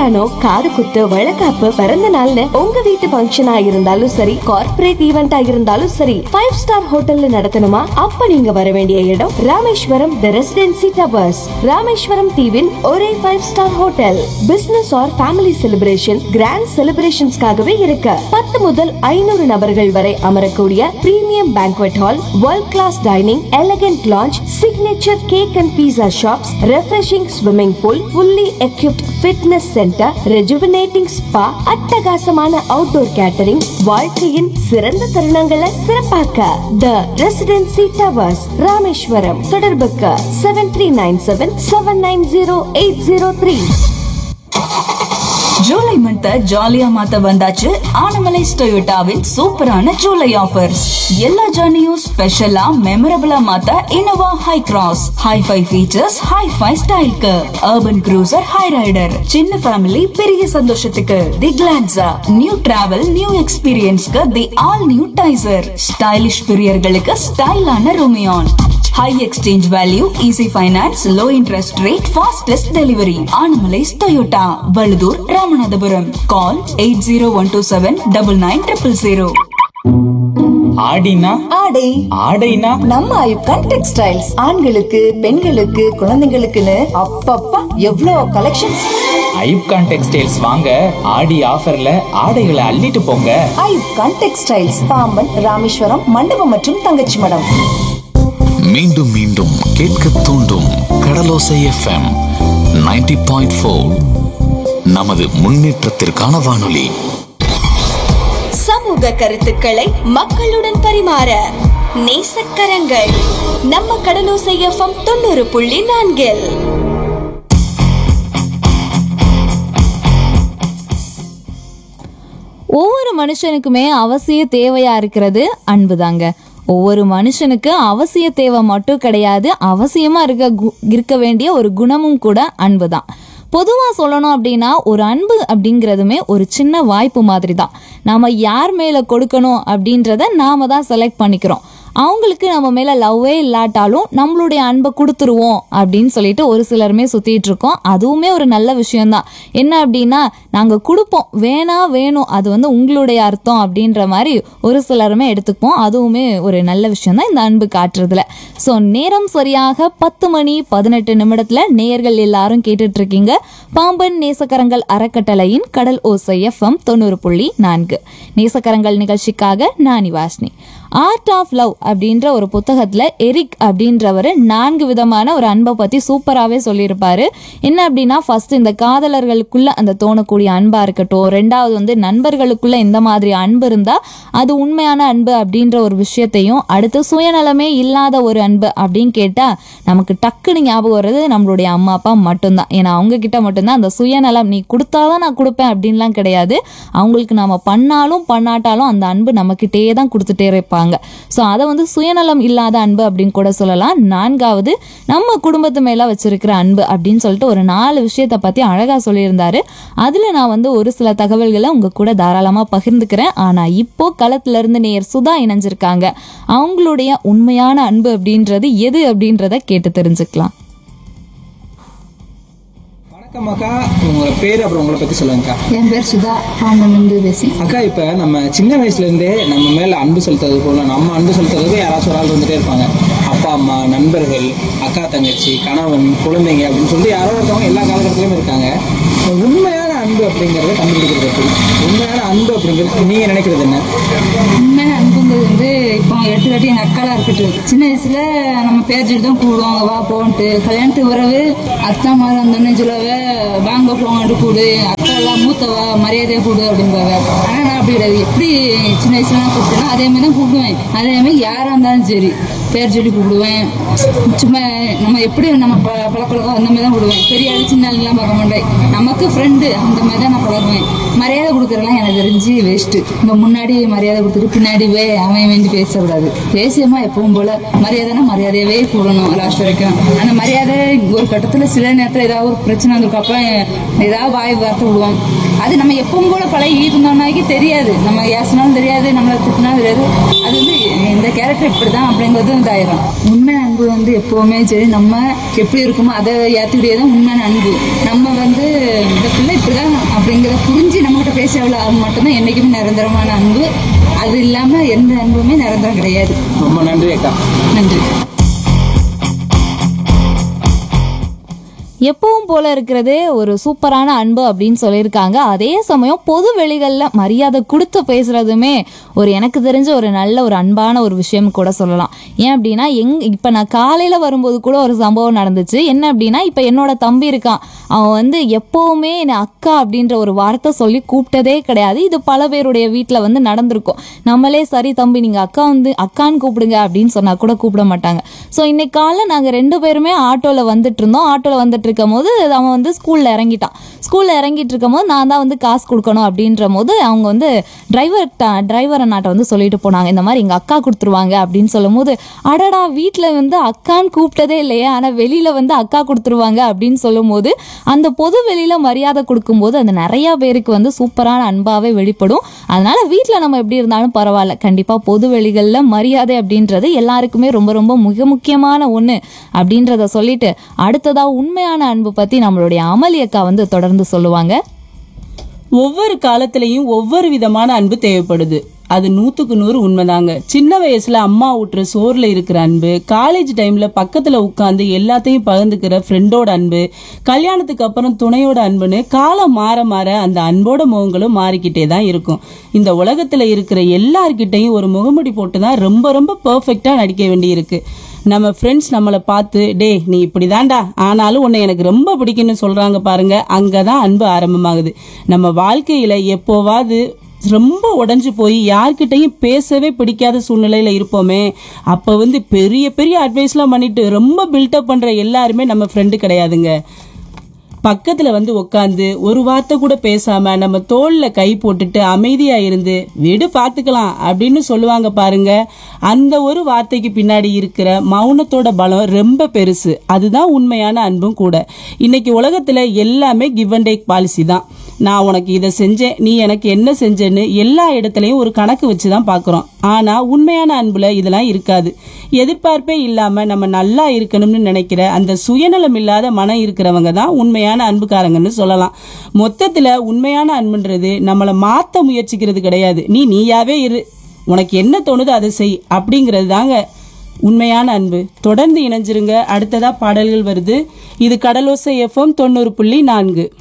கல்யாணம் காது குத்து வழக்காப்பு பிறந்த நாள்னு உங்க வீட்டு ஃபங்க்ஷனா இருந்தாலும் சரி கார்ப்பரேட் ஈவெண்டா இருந்தாலும் சரி ஃபைவ் ஸ்டார் ஹோட்டல்ல நடத்தணுமா அப்ப நீங்க வர வேண்டிய இடம் Rameswaram the residency towers Rameswaram தீவின் ஒரே five star hotel business or family celebration grand செலிப்ரேஷன்ஸ்க்காகவே இருக்கு பத்து முதல் ஐநூறு நபர்கள் வரை அமரக்கூடிய premium banquet hall world class dining elegant lawns signature cake and pizza shops refreshing swimming pool fully equipped fitness centre rejuvenating spa அட்டகாசமான அவுட்டோர் கேட்டரிங் வாழ்க்கையின் சிறந்த தருணங்களை சிறப்பாக்க த ரெசிடென்சி டவர்ஸ் ராமேஸ்வரம் தொடர்புக்கு seven three nine seven seven nine zero eight zero three July month ஜாலியா மாத்த வந்தாச்சு ஆனமலைஸ் டொயோட்டாவின் சூப்பரான ஜூலை ஆஃபர்ஸ் எல்லா ஜர்னியும் ஸ்பெஷலா மெமரபிளா மாத்த Innova Hycross hi fi features hi fi ஸ்டைல்க்கு அர்பன் க்ரூசர் ஹை ரைடர் சின்ன ஃபேமிலி பெரிய சந்தோஷத்துக்கு the Glanza new travel new எக்ஸ்பீரியன்ஸ்க்கு the all new Taisor stylish பிரியர்களுக்கு ஸ்டைலான Rumion high exchange value easy finance low interest rate fastest delivery Anamallais Toyota Vazhudur Ramanathapuram call eight zero one two seven double nine triple zero ஆடினா ஆடை ஆடைனா நம்ம ஐப்கான் textiles ஆண்களுக்கு பெண்களுக்கு குழந்தைங்களுக்குன்னு அப்பப்பா எவ்வளோ கலெக்ஷன்ஸ் ஐப்கான் டெக்ஸ்டைல்ஸ் வாங்க ஆடி ஆஃபர்ல ஆடைகளை அள்ளிட்டு போங்க ஐப்கான் டெக்ஸ்டைல்ஸ் பாம்பன் ராமேஸ்வரம் மண்டபம் மற்றும் தங்கச்சி மடம் மீண்டும் மீண்டும் கேட்க தூண்டும் கடலோசை எஃப்எம் 90.4 பாயிண்ட் ஃபோர் நமது முன்னேற்றத்திற்கான வானொலி சமூக கருத்துக்களை மக்களுடன் பரிமாற நேசக்கரங்கள் நம்ம கடலோசை எஃப்எம் தொண்ணூறு புள்ளி நான்கில் ஒவ்வொரு மனுஷனுக்குமே அவசிய தேவையா இருக்கிறது அன்பு தாங்க ஒவ்வொரு மனுஷனுக்கு அவசிய தேவை மட்டும் கிடையாது அவசியமா இருக்க கு- இருக்க வேண்டிய ஒரு குணமும் கூட அன்பு தான் பொதுவா சொல்லணும் அப்படின்னா ஒரு அன்பு அப்படிங்கிறதுமே ஒரு சின்ன வாய்ப்பு மாதிரி தான் நாம யார் மேல கொடுக்கணும் அப்படின்றத நாம தான் செலக்ட் பண்ணிக்கிறோம் அவங்களுக்கு நம்ம மேல லவ்வே இல்லாட்டாலும் நம்மளுடைய அன்பை கொடுத்துருவோம் அப்படின்னு சொல்லிட்டு ஒரு சிலருமே சுத்திட்டு இருக்கோம் அதுவுமே ஒரு நல்ல விஷயம்தான் என்ன அப்படின்னா நாங்க கொடுப்போம் வேணா வேணும் அது வந்து உங்களுடைய அர்த்தம் அப்படின்ற மாதிரி ஒரு சிலருமே எடுத்துப்போம் அதுவுமே ஒரு நல்ல விஷயம் தான் இந்த அன்பு காட்டுறதுல ஸோ நேரம் சரியாக பத்து மணி பதினெட்டு நிமிடத்துல நேயர்கள் எல்லாரும் கேட்டுட்டு இருக்கீங்க பாம்பன் நேசக்கரங்கள் அறக்கட்டளையின் கடல் ஓசை எஃப்எம் தொண்ணூறு புள்ளி நான்கு நேசக்கரங்கள் நிகழ்ச்சிக்காக Nani Vashni art of love அப்படின்ற ஒரு புத்தகத்துல எரிக் அப்படின்றவர் நான்கு விதமான ஒரு அன்பை பத்தி சூப்பராகவே சொல்லியிருப்பாரு என்ன அப்படின்னா ஃபர்ஸ்ட் இந்த காதலர்களுக்குள்ள அந்த தோணக்கூடிய அன்பா இருக்கட்டும் ரெண்டாவது வந்து நண்பர்களுக்குள்ள இந்த மாதிரி அன்பு இருந்தா அது உண்மையான அன்பு அப்படின்ற ஒரு விஷயத்தையும் அடுத்து சுயநலமே இல்லாத ஒரு அன்பு அப்படின்னு கேட்டா நமக்கு டக்குன்னு ஞாபகம் வர்றது நம்மளுடைய அம்மா அப்பா மட்டும்தான் ஏன்னா அவங்க கிட்ட மட்டும்தான் அந்த சுயநலம் நீ கொடுத்தாதான் நான் கொடுப்பேன் அப்படின்லாம் கிடையாது அவங்களுக்கு நாம பண்ணாலும் பண்ணாட்டாலும் அந்த அன்பு நம்மக்கிட்டே தான் கொடுத்துட்டே இருப்பாங்க ஸோ அதை வந்து சுயநலம் இல்லாத அன்பு அப்படின்னு கூட சொல்லலாம் நான்காவது நம்ம குடும்பத்து மேல வச்சிருக்கிற அன்பு அப்படின்னு சொல்லிட்டு ஒரு நாலு விஷயத்தை பத்தி அழகா சொல்லியிருந்தாரு அதுல நான் வந்து ஒரு சில தகவல்களை உங்க கூட தாராளமா பகிர்ந்துக்கிறேன் ஆனா இப்போ களத்துல இருந்து நேயர் சுதா இணைஞ்சிருக்காங்க அவங்களுடைய உண்மையான அன்பு அப்படின்றது எது அப்படின்றத கேட்டு தெரிஞ்சுக்கலாம் வணக்கம் அக்கா உங்களோட பேர் அப்புறம் உங்களை பத்தி சொல்லுங்கக்கா என் பேர் சுதா பாம்பன்லேருந்து பேசி அக்கா இப்ப நம்ம சின்ன வயசுல இருந்தே நம்ம மேல அன்பு செலுத்துறது போல நம்ம அன்பு செலுத்துறதுக்கு யாராச்சும் ஒரு ஆள் வந்துட்டே இருப்பாங்க அப்பா அம்மா நண்பர்கள் அக்கா தங்கச்சி கணவன் குழந்தைங்க அப்படின்னு சொல்லிட்டு யாரோ ஒருத்தவங்க எல்லா காலகட்டத்திலயும் இருக்காங்க உண்மையான அன்பு அப்படிங்கறத கண்டுபிடிக்கிறது எப்படி உண்மையான அன்பு அப்படிங்கிறது நீங்க நினைக்கிறது என்ன உண்மையான அன்புங்கிறது வந்து இப்போ எடுத்துக்காட்டி எங்கள் அக்காலாம் இருக்கட்டும் சின்ன வயசுல நம்ம பேர் சொல்லி தான் கூடுவாங்க வா போன்ட்டு கல்யாணத்து உறவு அத்தா மாதிரி வந்தோடனே சொல்லுவாங்க வாங்க போங்கன்ட்டு கூடு அக்கா எல்லாம் மூத்தவா மரியாதையாக கூடு அப்படிம்பாங்க ஆனால் நான் அப்படி கிடையாது எப்படி சின்ன வயசுல நான் கூப்பிட்டேனோ அதே மாதிரி தான் கூப்பிடுவேன் அதே மாதிரி யாராக இருந்தாலும் சரி பேர் சொல்லி கூப்பிடுவேன் சும்மா நம்ம எப்படி நம்ம ப பழக்கம் அந்த மாதிரி தான் கூப்பிடுவேன் பெரிய ஆள் சின்ன ஆளுலாம் பார்க்க மாட்டேன் நமக்கு ஃப்ரெண்டு அந்த மாதிரி தான் நான் பழகுவேன் மரியாதை கொடுக்குறதுலாம் எனக்கு தெரிஞ்சு வேஸ்ட்டு நம்ம முன்னாடி மரியாதை கொடுத்துட்டு பின்னாடி வே அவன் வேண்டி பேசக்கூடாது பேசியமா எப்பவும் போல மரியாதைனா மரியாதையவே கூடணும் லாஸ்ட் வரைக்கும் அந்த மரியாதை ஒரு கட்டத்தில் சில நேரத்தில் ஏதாவது ஒரு பிரச்சனை வந்ததுக்கு அப்புறம் ஏதாவது வாய் வார்த்தை விடுவோம் அது நம்ம எப்பவும் போல பழகி இருந்தோம்னாக்கி தெரியாது நம்ம ஏசினாலும் தெரியாது நம்மளை திட்டினாலும் தெரியாது அது வந்து இந்த கேரக்டர் இப்படி தான் அப்படிங்கிறது இதாயிரும் உண்மை அன்பு வந்து எப்பவுமே சரி நம்ம எப்படி இருக்குமோ அதை ஏற்றுக்கிட்டே தான் உண்மையான அன்பு நம்ம வந்து இந்த பிள்ளை இப்படி தான் அப்படிங்கிறத புரிஞ்சு நம்மகிட்ட பேச அது மட்டும்தான் என்னைக்குமே நிரந்தரமான அன்பு அது இல்லாம எந்த அன்புமே நிரந்தரம் கிடையாது ரொம்ப நன்றி அக்கா நன்றி எப்பவும் போல இருக்கிறது ஒரு சூப்பரான அன்பு அப்படின்னு சொல்லியிருக்காங்க அதே சமயம் பொது வெளிகளில் மரியாதை கொடுத்து பேசுறதுமே ஒரு எனக்கு தெரிஞ்ச ஒரு நல்ல ஒரு அன்பான ஒரு விஷயம் கூட சொல்லலாம் ஏன் அப்படின்னா எங் இப்போ நான் காலையில் வரும்போது கூட ஒரு சம்பவம் நடந்துச்சு என்ன அப்படின்னா இப்போ என்னோட தம்பி இருக்கான் அவன் வந்து எப்போவுமே என்னை அக்கா அப்படின்ற ஒரு வார்த்தை சொல்லி கூப்பிட்டதே கிடையாது இது பல பேருடைய வீட்டில் வந்து நடந்திருக்கும் நம்மளே சரி தம்பி நீங்கள் அக்கா வந்து அக்கான்னு கூப்பிடுங்க அப்படின்னு சொன்னால் கூட கூப்பிட மாட்டாங்க ஸோ இன்னைக்கு காலைல நாங்கள் ரெண்டு பேருமே ஆட்டோவில் வந்துட்டு இருந்தோம் ஆட்டோவில் வந்துட்டு இருக்கும் போது அவன் வந்து ஸ்கூலில் இறங்கிட்டான் ஸ்கூலில் இறங்கிட்டு இருக்கும் போது நான் தான் வந்து காசு கொடுக்கணும் அப்படின்ற போது அவங்க வந்து டிரைவர் டிரைவர் அண்ணாட்ட வந்து சொல்லிட்டு போனாங்க இந்த மாதிரி எங்கள் அக்கா கொடுத்துருவாங்க அப்படின்னு சொல்லும் போது அடடா வீட்டில் வந்து அக்கான்னு கூப்பிட்டதே இல்லையே ஆனால் வெளியில் வந்து அக்கா கொடுத்துருவாங்க அப்படின்னு சொல்லும் போது அந்த பொது வெளியில் மரியாதை கொடுக்கும்போது அது நிறையா பேருக்கு வந்து சூப்பரான அன்பாகவே வெளிப்படும் அதனால வீட்டில் நம்ம எப்படி இருந்தாலும் பரவாயில்ல கண்டிப்பாக பொது வெளிகளில் மரியாதை அப்படின்றது எல்லாருக்குமே ரொம்ப ரொம்ப மிக முக்கியமான ஒன்று அப்படின்றத சொல்லிட்டு அடுத்ததா உண்மையான அன்பு பற்றி நம்மளுடைய அமளி அக்கா வந்து தொடர்ந்து சொல்லுவாங்க ஒவ்வொரு காலத்திலையும் ஒவ்வொரு விதமான அன்பு தேவைப்படுது அது நூத்துக்கு நூறு உண்மைதாங்க சின்ன வயசுல அம்மா ஊட்டுற சோறுல இருக்கிற அன்பு காலேஜ் டைம்ல பக்கத்துல உட்காந்து எல்லாத்தையும் பகிர்ந்துக்கிற ஃப்ரெண்டோட அன்பு கல்யாணத்துக்கு அப்புறம் துணையோட அன்புன்னு காலம் மாற மாற அந்த அன்போட முகங்களும் மாறிக்கிட்டே தான் இருக்கும் இந்த உலகத்துல இருக்கிற எல்லார்கிட்டையும் ஒரு முகமுடி போட்டு தான் ரொம்ப ரொம்ப பெர்ஃபெக்டா நடிக்க வேண்டியிருக்கு நம்ம ஃப்ரெண்ட்ஸ் நம்மளை பார்த்து டே நீ இப்படிதான்டா ஆனாலும் உன்னை எனக்கு ரொம்ப பிடிக்கும்னு சொல்றாங்க பாருங்க அங்கதான் அன்பு ஆரம்பமாகுது நம்ம வாழ்க்கையில எப்போவாது ரொம்ப உடைஞ்சு போய் யார்கிட்டயும் பேசவே பிடிக்காத சூழ்நிலையில இருப்போமே அப்ப வந்து பெரிய பெரிய அட்வைஸ்லாம் பண்ணிட்டு ரொம்ப பில்டப் பண்ற எல்லாருமே நம்ம ஃப்ரெண்டு கிடையாதுங்க பக்கத்துல வந்து உட்காந்து ஒரு வார்த்தை கூட பேசாம நம்ம தோல்ல கை போட்டுட்டு அமைதியா இருந்து விடு பாத்துக்கலாம் அப்படின்னு சொல்லுவாங்க பாருங்க அந்த ஒரு வார்த்தைக்கு பின்னாடி இருக்கிற மௌனத்தோட பலம் ரொம்ப பெருசு அதுதான் உண்மையான அன்பும் கூட இன்னைக்கு உலகத்துல எல்லாமே கிவ் அண்ட் டேக் பாலிசி தான் நான் உனக்கு இதை செஞ்சேன் நீ எனக்கு என்ன செஞ்சேன்னு எல்லா இடத்துலயும் ஒரு கணக்கு வச்சு தான் பார்க்குறோம் ஆனா உண்மையான அன்புல இதெல்லாம் இருக்காது எதிர்பார்ப்பே இல்லாம நம்ம நல்லா இருக்கணும்னு நினைக்கிற அந்த சுயநலம் இல்லாத மனம் இருக்கிறவங்க தான் உண்மையான அன்புக்காரங்கன்னு சொல்லலாம் மொத்தத்துல உண்மையான அன்புன்றது நம்மளை மாத்த முயற்சிக்கிறது கிடையாது நீ நீயாவே இரு உனக்கு என்ன தோணுதோ அதை செய் அப்படிங்கிறது தாங்க உண்மையான அன்பு தொடர்ந்து இணைஞ்சிருங்க அடுத்ததா பாடல்கள் வருது இது கடலோசை எஃப்எம் தொண்ணூறு புள்ளி நான்கு